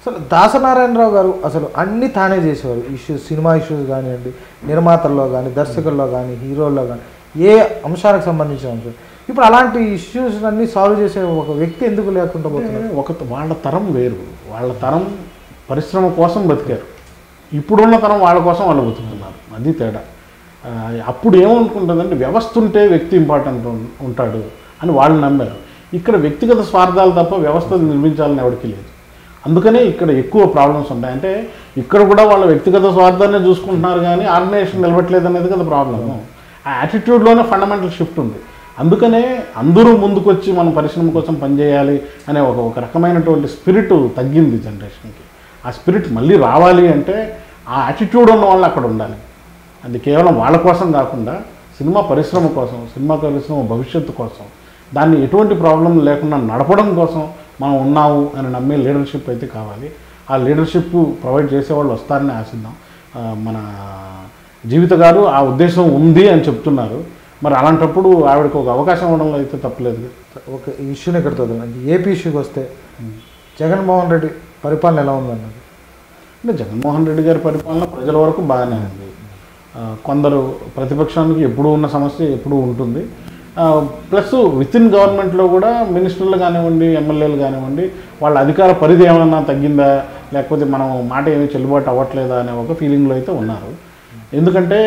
అసలు దాసనారాయణరావు గారు అసలు అన్ని తానే చేసేవారు ఇష్యూస్ సినిమా ఇష్యూస్ కానివ్వండి నిర్మాతల్లో కానీ దర్శకుల్లో కానీ హీరోల్లో కానీ ఏ అంశాలకు సంబంధించిన అంశం ఇప్పుడు అలాంటి ఇష్యూస్ అన్ని సాల్వ్ చేసే ఒక వ్యక్తి ఎందుకు లేకుండా పోతున్నారు ఒక వాళ్ళ తరం వేరు వాళ్ళ తరం పరిశ్రమ కోసం బతికారు ఇప్పుడున్న తరం వాళ్ళ కోసం వాళ్ళు బతుకుతున్నారు అది తేడా ఆ, అప్పుడు ఏమనుకుంటుందంటే వ్యవస్థ ఉంటే వ్యక్తి ఇంపార్టెంట్ ఉం- ఉంటాడు అని వాళ్ళు నమ్మారు ఇక్కడ వ్యక్తిగత స్వార్థాలు తప్ప వ్యవస్థ నిర్మించాలని ఎవరికి లేదు అందుకనే ఇక్కడ ఎక్కువ ప్రాబ్లమ్స్ ఉంటాయి అంటే ఇక్కడ కూడా వాళ్ళ వ్యక్తిగత స్వార్థాన్ని చూసుకుంటున్నారు కానీ ఆర్గనైజేషన్ నిలబట్టలేదు అనేది కదా ప్రాబ్లమ్ ఆ యాటిట్యూడ్లోనే ఫండమెంటల్ షిఫ్ట్ ఉంది అందుకనే అందరూ ముందుకొచ్చి మన పరిశ్రమ కోసం పనిచేయాలి అనే ఒక ఒక రకమైనటువంటి స్పిరిట్ తగ్గింది జనరేషన్కి ఆ స్పిరిట్ మళ్ళీ రావాలి అంటే ఆ యాటిట్యూడ్ ఉన్న వాళ్ళు అక్కడ ఉండాలి అది కేవలం వాళ్ళ కోసం కాకుండా సినిమా పరిశ్రమ కోసం సినిమా పరిశ్రమ భవిష్యత్తు కోసం దాన్ని ఎటువంటి ప్రాబ్లం లేకుండా నడపడం కోసం మనం ఉన్నాము అని నమ్మే లీడర్షిప్ అయితే కావాలి ఆ లీడర్షిప్ ప్రొవైడ్ చేసేవాళ్ళు వస్తారని ఆశిద్దాం ఆ, మన జీవిత గారు ఆ ఉద్దేశం ఉంది అని చెప్తున్నారు మరి అలాంటప్పుడు ఆవిడకి ఒక అవకాశం ఇవ్వడంలో అయితే తప్పలేదు ఒక ఇష్యూని ఇక్కడ వదలండి ఏపీ ఇష్యూకి వస్తే జగన్మోహన్ రెడ్డి పరిపాలన ఎలా ఉందన్నది అంటే జగన్మోహన్ రెడ్డి గారి పరిపాలన ప్రజల వరకు బాగానే ఉంది ఆ, కొందరు ప్రతిపక్షానికి ఎప్పుడూ ఉన్న సమస్య ఎప్పుడూ ఉంటుంది ప్లస్ విత్ ఇన్ గవర్నమెంట్లో కూడా మినిస్టర్లు కానివ్వండి ఎమ్మెల్యేలు కానివ్వండి వాళ్ళ అధికార పరిధి ఏమైనా తగ్గిందా లేకపోతే మనం మాట ఏమీ చెల్లుబాటు అవ్వట్లేదా అనే ఒక ఫీలింగ్లో అయితే ఉన్నారు ఎందుకంటే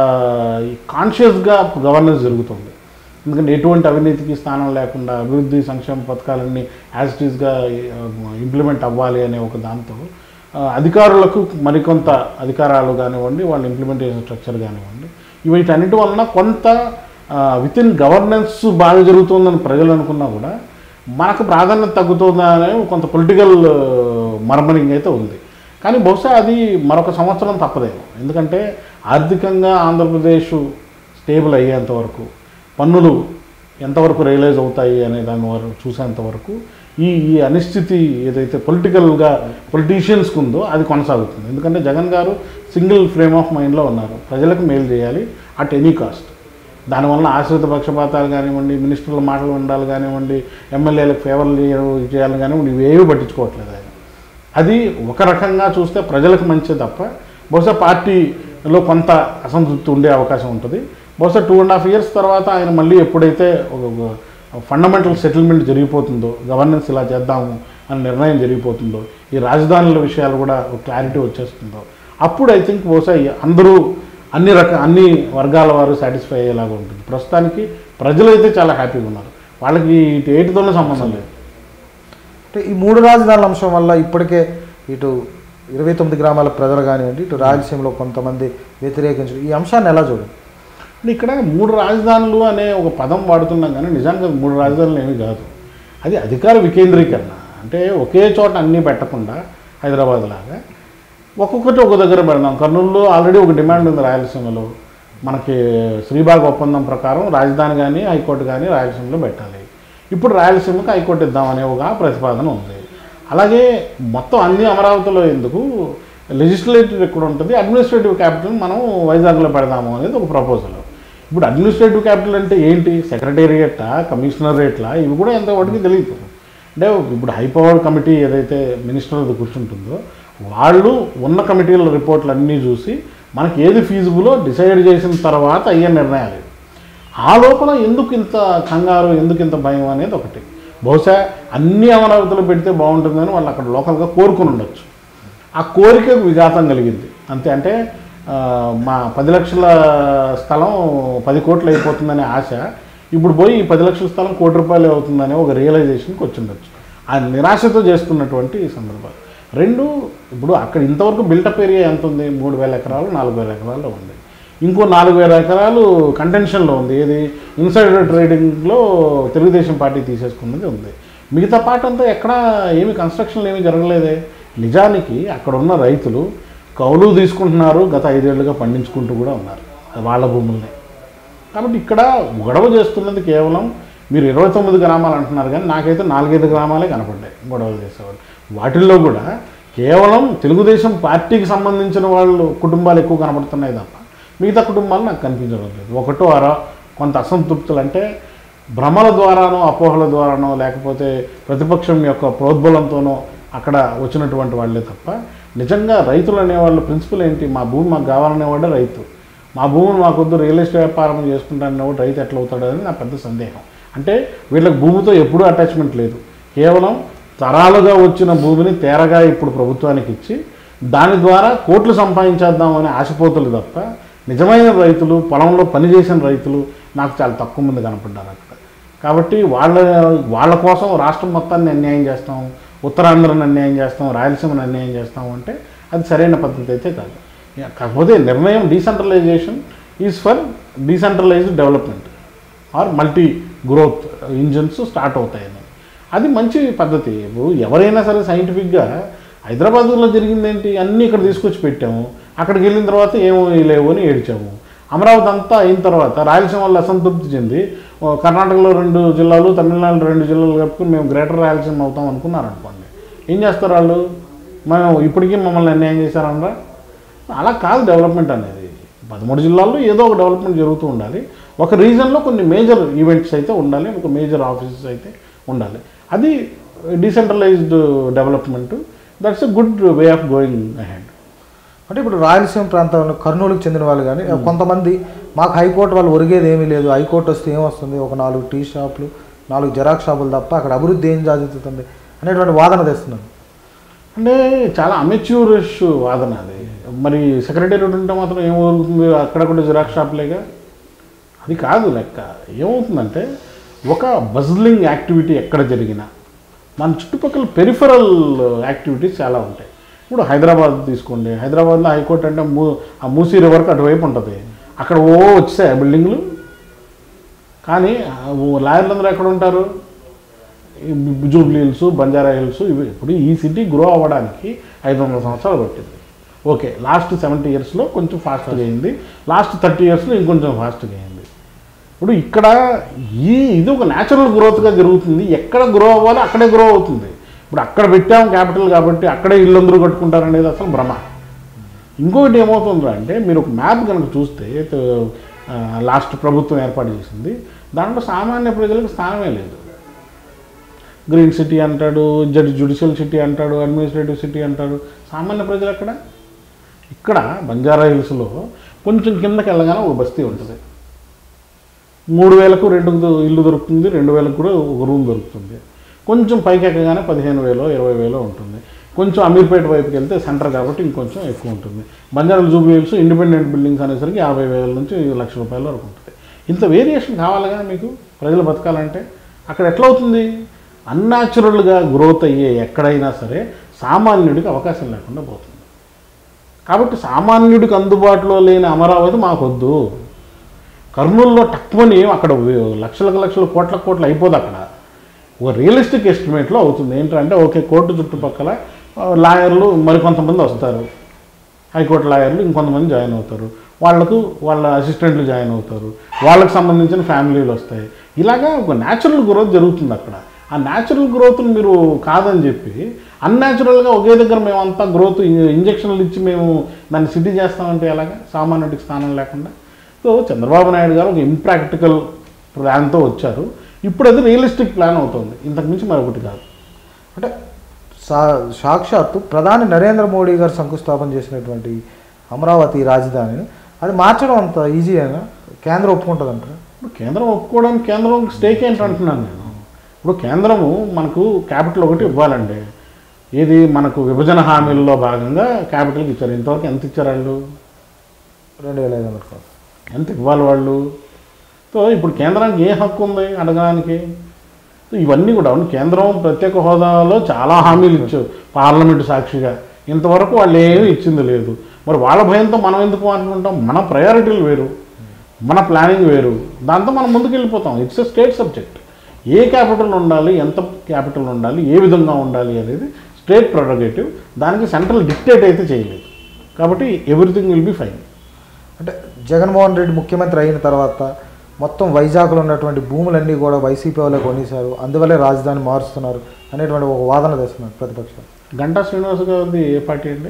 కాన్షియస్గా గవర్నెన్స్ జరుగుతుంది ఎందుకంటే ఎటువంటి అవినీతికి స్థానం లేకుండా అభివృద్ధి సంక్షేమ పథకాలన్నీ యాజ్ ఇట్ ఈస్గా ఇంప్లిమెంట్ అవ్వాలి అనే ఒక దాంతో ఆ, అధికారులకు మరికొంత అధికారాలు కానివ్వండి వాళ్ళ ఇంప్లిమెంటేషన్ స్ట్రక్చర్ కానివ్వండి వీటన్నిటి వలన కొంత విత్ ఇన్ గవర్నెన్స్ బాగా జరుగుతుందని ప్రజలు అనుకున్నా కూడా మనకు ప్రాధాన్యత తగ్గుతుందా అనే కొంత పొలిటికల్ మర్మరింగ్ అయితే ఉంది కానీ బహుశా అది మరొక సంవత్సరం తప్పదేమో ఎందుకంటే ఆర్థికంగా ఆంధ్రప్రదేశ్ స్టేబుల్ అయ్యేంత వరకు పన్నులు ఎంతవరకు రియలైజ్ అవుతాయి అనే దాని వరకు చూసేంత వరకు ఈ ఈ అనిశ్చితి ఏదైతే పొలిటికల్గా పొలిటీషియన్స్కి ఉందో అది కొనసాగుతుంది ఎందుకంటే జగన్ గారు సింగిల్ ఫ్రేమ్ ఆఫ్ మైండ్లో ఉన్నారు ప్రజలకు మేలు చేయాలి అట్ ఎనీ కాస్ట్ దానివల్ల ఆశ్రిత పక్షపాతాలు కానివ్వండి మినిస్టర్ల మాటలు ఉండాలి కానివ్వండి ఎమ్మెల్యేలకు ఫేవర్లు చేయ- చేయాలి కానివ్వండి ఇవేవి పట్టించుకోవట్లేదు ఆయన అది ఒక రకంగా చూస్తే ప్రజలకు మంచి తప్ప బహుశా పార్టీలో కొంత అసంతృప్తి ఉండే అవకాశం ఉంటుంది బహుశా టూ అండ్ హాఫ్ ఇయర్స్ తర్వాత ఆయన మళ్ళీ ఎప్పుడైతే ఒక ఫండమెంటల్ సెటిల్మెంట్ జరిగిపోతుందో గవర్నెన్స్ ఇలా చేద్దాము అని నిర్ణయం జరిగిపోతుందో ఈ రాజధానుల విషయాలు కూడా ఒక క్లారిటీ వచ్చేస్తుందో అప్పుడు ఐ థింక్ బహుశా ఈ అందరూ అన్ని రక అన్ని వర్గాల వారు సాటిస్ఫై అయ్యేలాగా ఉంటుంది ప్రస్తుతానికి ప్రజలు అయితే చాలా హ్యాపీగా ఉన్నారు వాళ్ళకి ఇటు ఏటితోనే సంబంధం లేదు అంటే ఈ మూడు రాజధానుల అంశం వల్ల ఇప్పటికే ఇటు ఇరవై తొమ్మిది గ్రామాల ప్రజలు కానివ్వండి ఇటు రాయలసీమలో కొంతమంది వ్యతిరేకించడం ఈ అంశాన్ని ఎలా చూడండి అంటే ఇక్కడ మూడు రాజధానులు అనే ఒక పదం వాడుతున్నాం కానీ నిజానికి అది మూడు రాజధానులు ఏమీ కాదు అది అధికార వికేంద్రీకరణ అంటే ఒకే చోట అన్నీ పెట్టకుండా హైదరాబాద్ లాగా ఒక్కొక్కటి ఒక దగ్గర పెడదాం కర్నూలులో ఆల్రెడీ ఒక డిమాండ్ ఉంది రాయలసీమలో మనకి శ్రీబాగ్ ఒప్పందం ప్రకారం రాజధాని కానీ హైకోర్టు కానీ రాయలసీమలో పెట్టాలి ఇప్పుడు రాయలసీమకు హైకోర్టు ఇద్దామనే ఒక ప్రతిపాదన ఉంది అలాగే మొత్తం అన్ని అమరావతిలో ఎందుకు లెజిస్లేటివ్ ఎక్కడ ఉంటుంది అడ్మినిస్ట్రేటివ్ క్యాపిటల్ మనం వైజాగ్లో పెడదాము అనేది ఒక ప్రపోజల్ ఇప్పుడు అడ్మినిస్ట్రేటివ్ క్యాపిటల్ అంటే ఏంటి సెక్రటేరియట్టా కమిషనరేట్లా ఇవి కూడా ఎంతవరకు తెలియదు అంటే ఇప్పుడు హై పవర్ కమిటీ ఏదైతే మినిస్టర్ అది కూర్చుంటుందో వాళ్ళు ఉన్న కమిటీల రిపోర్ట్లు అన్నీ చూసి మనకి ఏది ఫీజిబులో డిసైడ్ చేసిన తర్వాత అయ్యే నిర్ణయాలు ఆ లోపల ఎందుకు ఇంత కంగారు ఎందుకు ఇంత భయం అనేది ఒకటి బహుశా అన్ని అమరావతిలో పెడితే బాగుంటుందని వాళ్ళు అక్కడ లోకల్గా కోరుకుని ఉండొచ్చు ఆ కోరికకు విఘాతం కలిగింది అంతే అంటే ఆ, మా పది లక్షల స్థలం పది కోట్లు అయిపోతుందనే ఆశ ఇప్పుడు పోయి ఈ పది లక్షల స్థలం కోటి రూపాయలు అవుతుందనే ఒక రియలైజేషన్కి వచ్చిండొచ్చు ఆ నిరాశతో చేస్తున్నటువంటి సందర్భాలు రెండు ఇప్పుడు అక్కడ ఇంతవరకు బిల్టప్ ఏరియా ఎంత ఉంది మూడు వేల ఎకరాలు నాలుగు వేల ఎకరాల్లో ఉంది ఇంకో నాలుగు వేల ఎకరాలు కంటెన్షన్లో ఉంది ఏది ఇన్సైడర్ ట్రేడింగ్లో తెలుగుదేశం పార్టీ తీసేసుకున్నది ఉంది మిగతా పార్ట్ అంతా ఎక్కడ ఏమి కన్స్ట్రక్షన్లు ఏమీ జరగలేదే నిజానికి అక్కడ ఉన్న రైతులు కౌలు తీసుకుంటున్నారు గత ఐదేళ్లుగా పండించుకుంటూ కూడా ఉన్నారు అది వాళ్ళ భూముల్ని కాబట్టి ఇక్కడ గొడవ చేస్తున్నది కేవలం మీరు ఇరవై తొమ్మిది గ్రామాలు అంటున్నారు కానీ నాకైతే నాలుగైదు గ్రామాలే కనపడ్డాయి గొడవలు చేసేవాళ్ళు వాటిల్లో కూడా కేవలం తెలుగుదేశం పార్టీకి సంబంధించిన వాళ్ళు కుటుంబాలు ఎక్కువ కనపడుతున్నాయి తప్ప మిగతా కుటుంబాలు నాకు కనిపించడం లేదు ఒకటో అర కొంత అసంతృప్తులు అంటే భ్రమల ద్వారానో అపోహల ద్వారానో లేకపోతే ప్రతిపక్షం యొక్క ప్రోద్బలంతోనో అక్కడ వచ్చినటువంటి వాళ్ళే తప్ప నిజంగా రైతులు అనేవాళ్ళు ప్రిన్సిపల్ ఏంటి మా భూమి మాకు కావాలనేవాడే రైతు మా భూమిని మాకొద్దు రియల్ ఎస్టేట్ వ్యాపారం చేసుకుంటాననేవాడు రైతు ఎట్లా అవుతాడు అనేది నా పెద్ద సందేహం అంటే వీళ్ళకి భూమితో ఎప్పుడూ అటాచ్మెంట్ లేదు కేవలం తరాలుగా వచ్చిన భూమిని తేరగా ఇప్పుడు ప్రభుత్వానికి ఇచ్చి దాని ద్వారా కోట్లు సంపాదించేద్దామని ఆశపోతులు తప్ప నిజమైన రైతులు పొలంలో పనిచేసిన రైతులు నాకు చాలా తక్కువ మంది కనపడ్డారు అక్కడ కాబట్టి వాళ్ళ వాళ్ళ కోసం రాష్ట్రం మొత్తాన్ని అన్యాయం చేస్తాం ఉత్తరాంధ్రని అన్యాయం చేస్తాం రాయలసీమని అన్యాయం చేస్తాం అంటే అది సరైన పద్ధతి అయితే కాదు కాకపోతే నిర్ణయం decentralization is for decentralized development or multi growth engines start అవుతాయని అది మంచి పద్ధతి ఇప్పుడు ఎవరైనా సరే సైంటిఫిక్గా హైదరాబాద్లో జరిగింది ఏంటి అన్నీ ఇక్కడ తీసుకొచ్చి పెట్టాము అక్కడికి వెళ్ళిన తర్వాత ఏమో లేవు అని ఏడ్చాము అమరావతి అంతా అయిన తర్వాత రాయలసీమలో అసంతృప్తి చెంది ఓ కర్ణాటకలో రెండు జిల్లాలు తమిళనాడులో రెండు జిల్లాలు కప్పుకుని మేము గ్రేటర్ రాయలసీమ అవుతాం అనుకున్నారు అనుకోండి ఏం చేస్తారు వాళ్ళు మేము ఇప్పటికీ మమ్మల్ని అన్యాయం చేశారనరా అలా కాదు డెవలప్మెంట్ అనేది పదమూడు జిల్లాల్లో ఏదో ఒక డెవలప్మెంట్ జరుగుతూ ఉండాలి ఒక రీజన్లో కొన్ని మేజర్ ఈవెంట్స్ అయితే ఉండాలి ఒక మేజర్ ఆఫీసెస్ అయితే ఉండాలి అది decentralized development that's a good way of going ahead అంటే ఇప్పుడు రాయలసీమ ప్రాంతంలో కర్నూలుకి చెందిన వాళ్ళు కానీ కొంతమంది మాకు హైకోర్టు వాళ్ళు ఒరిగేది ఏమీ లేదు హైకోర్టు వస్తే ఏమొస్తుంది ఒక నాలుగు టీ షాపులు నాలుగు జెరాక్స్ షాపులు తప్ప అక్కడ అభివృద్ధి ఏం సాధిస్తుంది అనేటువంటి వాదన తెస్తున్నారు అంటే చాలా అమెచ్యూరిష్ వాదన అది మరి సెక్రటేరియట్ ఉంటే మాత్రం ఏమవుతుంది అక్కడ కూడా జిరాక్స్ షాప్లేగా అది కాదు లెక్క ఏమవుతుందంటే ఒక బజ్లింగ్ యాక్టివిటీ ఎక్కడ జరిగినా మన చుట్టుపక్కల పెరిఫరల్ యాక్టివిటీస్ చాలా ఉంటాయి ఇప్పుడు హైదరాబాద్ తీసుకోండి హైదరాబాద్లో హైకోర్టు అంటే మూ ఆ మూసీ రివర్కి అటువైపు ఉంటుంది అక్కడ ఓ వచ్చాయి ఆ బిల్డింగ్లు కానీ ఆ ఓ లాయర్లందరూ ఎక్కడ ఉంటారు ఈ జూబ్లీ హిల్స్ బంజారా హిల్స్ ఇవి ఇప్పుడు ఈ సిటీ గ్రో అవ్వడానికి ఐదు వందల సంవత్సరాలు పట్టింది ఓకే లాస్ట్ సెవెంటీ ఇయర్స్లో కొంచెం ఫాస్ట్గా అయింది లాస్ట్ థర్టీ ఇయర్స్లో ఇంకొంచెం ఫాస్ట్గా అయింది ఇప్పుడు ఇక్కడ ఈ ఇది ఒక న్యాచురల్ గ్రోత్గా జరుగుతుంది ఎక్కడ గ్రో అవ్వాలో అక్కడే గ్రో అవుతుంది ఇప్పుడు అక్కడ పెట్టాం క్యాపిటల్ కాబట్టి అక్కడే ఇల్లందరూ కట్టుకుంటారనేది అసలు భ్రమ ఇంకొకటి ఏమవుతుందో అంటే మీరు ఒక మ్యాప్ కనుక చూస్తే లాస్ట్ ప్రభుత్వం ఏర్పాటు చేసింది దాంట్లో సామాన్య ప్రజలకు స్థానమే లేదు గ్రీన్ సిటీ అంటాడు జడ్ జుడిషియల్ సిటీ అంటాడు అడ్మినిస్ట్రేటివ్ సిటీ అంటాడు సామాన్య ప్రజలు అక్కడ ఇక్కడ బంజారా హిల్స్లో కొంచెం కిందకి వెళ్ళగానే ఒక బస్తీ ఉంటుంది మూడు వేలకు రెండు ఇల్లు దొరుకుతుంది రెండు వేలకు కూడా ఒక రూమ్ దొరుకుతుంది కొంచెం పైకి ఎక్కగానే పదిహేను వేలో ఇరవై వేలో ఉంటుంది కొంచెం అమీర్పేట వైపుకి వెళ్తే సెంటర్ కాబట్టి ఇంకొంచెం ఎక్కువ ఉంటుంది Banjara Jubilee Hills independent buildings అనేసరికి యాభై వేల నుంచి లక్ష రూపాయల వరకు ఉంటుంది ఇంత వేరియేషన్ కావాలిగా మీకు ప్రజలు బతకాలంటే అక్కడ ఎట్లా అవుతుంది అన్యాచురల్గా గ్రోత్ అయ్యే ఎక్కడైనా సరే సామాన్యుడికి అవకాశం లేకుండా పోతుంది కాబట్టి సామాన్యుడికి అందుబాటులో లేని అమరావతి మాకొద్దు కర్నూలులో తక్కువని అక్కడ వే- లక్షలకు లక్షలు కోట్ల కోట్లు అయిపోదు అక్కడ ఒక రియలిస్టిక్ ఎస్టిమేట్లో అవుతుంది ఏంటంటే ఓకే కోర్టు చుట్టుపక్కల ఆ, లాయర్లు మరికొంతమంది వస్తారు హైకోర్టు లాయర్లు ఇంకొంతమంది జాయిన్ అవుతారు వాళ్ళకు వాళ్ళ అసిస్టెంట్లు జాయిన్ అవుతారు వాళ్ళకి సంబంధించిన ఫ్యామిలీలు వస్తాయి ఇలాగా ఒక న్యాచురల్ గ్రోత్ జరుగుతుంది అక్కడ ఆ న్యాచురల్ గ్రోత్ని మీరు కాదని చెప్పి అన్యాచురల్గా ఒకే దగ్గర మేమంతా గ్రోత్ ఇంజక్షన్లు ఇచ్చి మేము దాన్ని సిటీ చేస్తామంటే ఎలాగా సామాన్యుడికి స్థానం లేకుండా సో చంద్రబాబు నాయుడు గారు ఒక ఇంప్రాక్టికల్ ప్లాన్తో వచ్చారు ఇప్పుడు అది రియలిస్టిక్ ప్లాన్ అవుతుంది ఇంతకుమించి మరొకటి కాదు అంటే సా సాక్షాత్తు ప్రధాని నరేంద్ర మోడీ గారు శంకుస్థాపన చేసినటువంటి అమరావతి రాజధానిని అది మార్చడం అంత ఈజీ అయినా కేంద్రం ఒప్పుకుంటుందంటారా ఇప్పుడు కేంద్రం ఒప్పుకోవడానికి కేంద్రం స్టేక్ ఏంటి అంటున్నాను నేను ఇప్పుడు కేంద్రము మనకు క్యాపిటల్ ఒకటి ఇవ్వాలండి ఇది మనకు విభజన హామీల్లో భాగంగా క్యాపిటల్కి ఇచ్చారు ఇంతవరకు ఎంత ఇచ్చారు వాళ్ళు రెండు వేల ఐదు వందల కోట్లు ఎంత ఇవ్వాలి వాళ్ళు సో ఇప్పుడు కేంద్రానికి ఏ హక్కు ఉంది అడగడానికి సో ఇవన్నీ కూడా అవును కేంద్రం ప్రత్యేక హోదాలో చాలా హామీలు ఇచ్చారు పార్లమెంటు సాక్షిగా ఇంతవరకు వాళ్ళు ఏమీ ఇచ్చింది లేదు మరి వాళ్ళ భయంతో మనం ఎందుకు అనుకుంటాం మన ప్రయారిటీలు వేరు మన ప్లానింగ్ వేరు దాంతో మనం ముందుకు వెళ్ళిపోతాం ఇట్స్ ఎ స్టేట్ సబ్జెక్ట్ ఏ క్యాపిటల్ ఉండాలి ఎంత క్యాపిటల్ ఉండాలి ఏ విధంగా ఉండాలి అనేది స్టేట్ ప్రొరగేటివ్ దానికి సెంట్రల్ డిక్టేట్ అయితే చేయలేదు కాబట్టి ఎవ్రీథింగ్ విల్ బి ఫైన్ అంటే జగన్మోహన్ రెడ్డి ముఖ్యమంత్రి అయిన తర్వాత మొత్తం వైజాగ్లో ఉన్నటువంటి భూములన్నీ కూడా వైసీపీ వాళ్ళే కొనేశారు అందువల్లే రాజధాని మారుస్తున్నారు అనేటువంటి ఒక వాదన తెస్తున్నారు ప్రతిపక్షం గంటా శ్రీనివాస్ గారిది ఏ పార్టీ అండి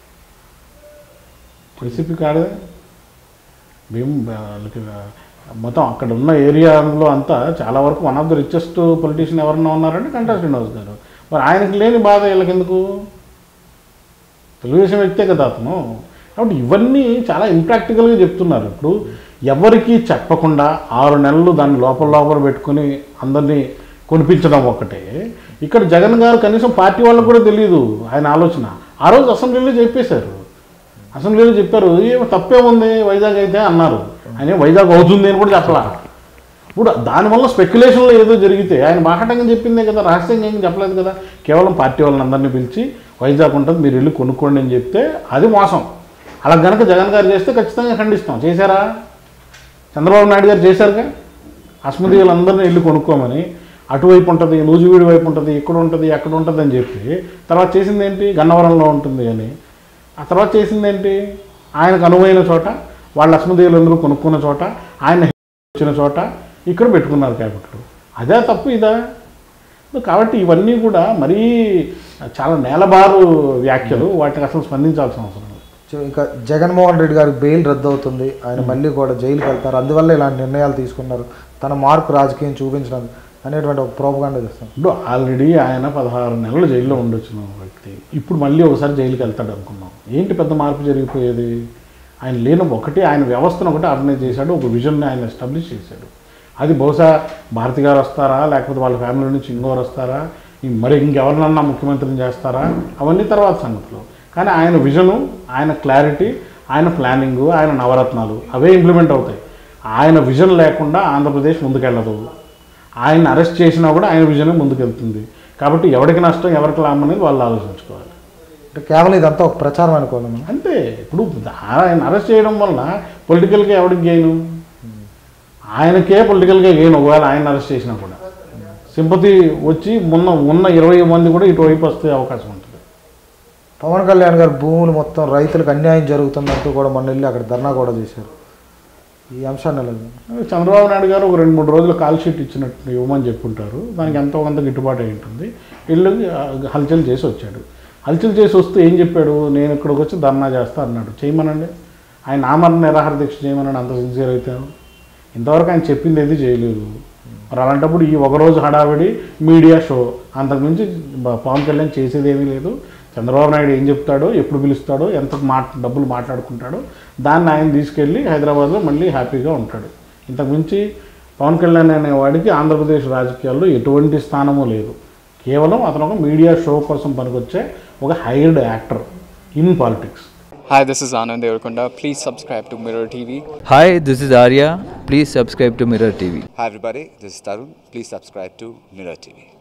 వైసీపీ కాదే మేము వాళ్ళకి మొత్తం అక్కడ ఉన్న ఏరియాలో అంతా చాలా వరకు one of the richest politician ఎవరన్నా ఉన్నారంటే గంటా శ్రీనివాస్ గారు మరి ఆయనకి లేని బాధ వీళ్ళకి ఎందుకు తెలుగుదేశం వ్యక్తే కదా అతను కాబట్టి ఇవన్నీ చాలా ఇంప్రాక్టికల్గా చెప్తున్నారు ఇప్పుడు ఎవరికి చెప్పకుండా ఆరు నెలలు దాన్ని లోపల లోపల పెట్టుకుని అందరినీ కొనిపించడం ఒకటే ఇక్కడ జగన్ గారు కనీసం పార్టీ వాళ్ళకు కూడా తెలియదు ఆయన ఆలోచన ఆ రోజు అసెంబ్లీలో చెప్పేశారు అసెంబ్లీలో చెప్పారు ఏం తప్పేముంది వైజాగ్ అయితే అన్నారు ఆయన వైజాగ్ అవుతుంది అని కూడా చెప్పలా ఇప్పుడు దానివల్ల స్పెక్యులేషన్లో ఏదో జరిగితే ఆయన బాహటంగా చెప్పిందే కదా రహస్యంగా ఏం చెప్పలేదు కదా కేవలం పార్టీ వాళ్ళని అందరినీ పిలిచి వైజాగ్ ఉంటుంది మీరు వెళ్ళి కొనుక్కోండి అని చెప్తే అది మోసం అలా గనక జగన్ గారు చేస్తే ఖచ్చితంగా ఖండిస్తాం చేశారా చంద్రబాబు నాయుడు గారు చేశారుగా అస్మతి వాళ్ళందరినీ వెళ్ళి కొనుక్కోమని అటువైపు ఉంటుంది నూజివీడి వైపు ఉంటుంది ఇక్కడ ఉంటుంది అక్కడ ఉంటుంది అని చెప్పి తర్వాత చేసింది ఏంటి గన్నవరంలో ఉంటుంది అని ఆ తర్వాత చేసింది ఏంటి ఆయనకు అనువైన చోట వాళ్ళ అస్మదీయులందరూ కొనుక్కున్న చోట ఆయన వచ్చిన చోట ఇక్కడ పెట్టుకున్నారు క్యాపిటల్ అదే తప్పు ఇదా కాబట్టి ఇవన్నీ కూడా మరీ చాలా నేలబారు వ్యాఖ్యలు వాటికి అసలు స్పందించాల్సిన అవసరం లేదు సో ఇక జగన్మోహన్ రెడ్డి గారికి బెయిల్ రద్దు అవుతుంది ఆయన మళ్ళీ కూడా జైలుకి వెళ్తారు అందువల్ల ఇలాంటి నిర్ణయాలు తీసుకున్నారు తన మార్పు రాజకీయం చూపించడం అనేటువంటి ఒక ప్రోపగాండ చేస్తాం ఇప్పుడు ఆల్రెడీ ఆయన పదహారు నెలలు జైల్లో ఉండొచ్చిన వ్యక్తి ఇప్పుడు మళ్ళీ ఒకసారి జైలుకి వెళ్తాడు అనుకున్నాం ఏంటి పెద్ద మార్పు జరిగిపోయేది ఆయన లేని ఒకటి ఆయన వ్యవస్థను ఒకటి ఆర్గనైజ్ చేశాడు ఒక విజన్ని ఆయన ఎస్టాబ్లిష్ చేశాడు అది బహుశా భారతి గారు వస్తారా లేకపోతే వాళ్ళ ఫ్యామిలీ నుంచి ఇంకోరు వస్తారా ఈ- మరి ఇంకెవరినన్నా ముఖ్యమంత్రిని చేస్తారా అవన్నీ తర్వాత సంగతులు కానీ ఆయన విజను ఆయన క్లారిటీ ఆయన ప్లానింగ్ ఆయన నవరత్నాలు అవే ఇంప్లిమెంట్ అవుతాయి ఆయన విజన్ లేకుండా ఆంధ్రప్రదేశ్ ముందుకెళ్ళదు ఆయన అరెస్ట్ చేసినా కూడా ఆయన విజనే ముందుకెళ్తుంది కాబట్టి ఎవరికి నష్టం ఎవరికి లాభం అనేది వాళ్ళు ఆలోచించుకోవాలి అంటే కేవలం ఇదంతా ఒక ప్రచారం అనుకోవాలి మనం అంతే ఇప్పుడు ఆయన అరెస్ట్ చేయడం వలన పొలిటికల్గా ఎవరికి గెయిన్ ఆయనకే పొలిటికల్గా గెయిన్ ఒకవేళ ఆయన అరెస్ట్ చేసినా కూడా సింపతి వచ్చి మొన్న ఉన్న ఇరవై మంది కూడా ఇటువైపు వస్తే అవకాశం ఉంటుంది పవన్ కళ్యాణ్ గారు భూములు మొత్తం రైతులకు అన్యాయం జరుగుతుందంటూ కూడా మొన్న వెళ్ళి అక్కడ ధర్నా కూడా చేశారు ఈ అంశాన్ని ఎలా చూస్తారు? చంద్రబాబు నాయుడు గారు ఒక రెండు మూడు రోజులు కాల్ షీట్ ఇచ్చినట్టు ఇవ్వమని చెప్పుంటారు దానికి ఎంతో కొంత గిట్టుబాటు అయి ఉంటుంది ఇల్లు హల్చల్ చేసి వచ్చాడు హల్చల్ చేసి వస్తే ఏం చెప్పాడు నేను ఇక్కడికి వచ్చి ధర్నా చేస్తా అన్నాడు చేయమనండి ఆయన ఆమరణ నిరాహార దీక్ష చేయమనండి అంత సిన్సియర్ అయితే ఇంతవరకు ఆయన చెప్పింది ఏది చేయలేదు మరి అలాంటప్పుడు ఈ ఒకరోజు హడావిడి మీడియా షో అంతకుమించి బ- పవన్ కళ్యాణ్ చేసేది ఏమీ లేదు చంద్రబాబు నాయుడు ఏం చెప్తాడో ఎప్పుడు పిలుస్తాడో ఎంత మాట డబ్బులు మాట్లాడుకుంటాడో దాన్ని ఆయన తీసుకెళ్ళి హైదరాబాద్లో మళ్ళీ హ్యాపీగా ఉంటాడు ఇంతకుమించి పవన్ కళ్యాణ్ అనేవాడికి ఆంధ్రప్రదేశ్ రాజకీయాల్లో ఎటువంటి స్థానము లేదు కేవలం అతను ఒక మీడియా షో కోసం పనికొచ్చే ఒక hired actor in politics Hi, this is Anand Devarkonda. Please subscribe to Mirror TV. Hi, this is Arya. Please subscribe to Mirror TV. Hi everybody, this is Tarun. Please subscribe to Mirror TV.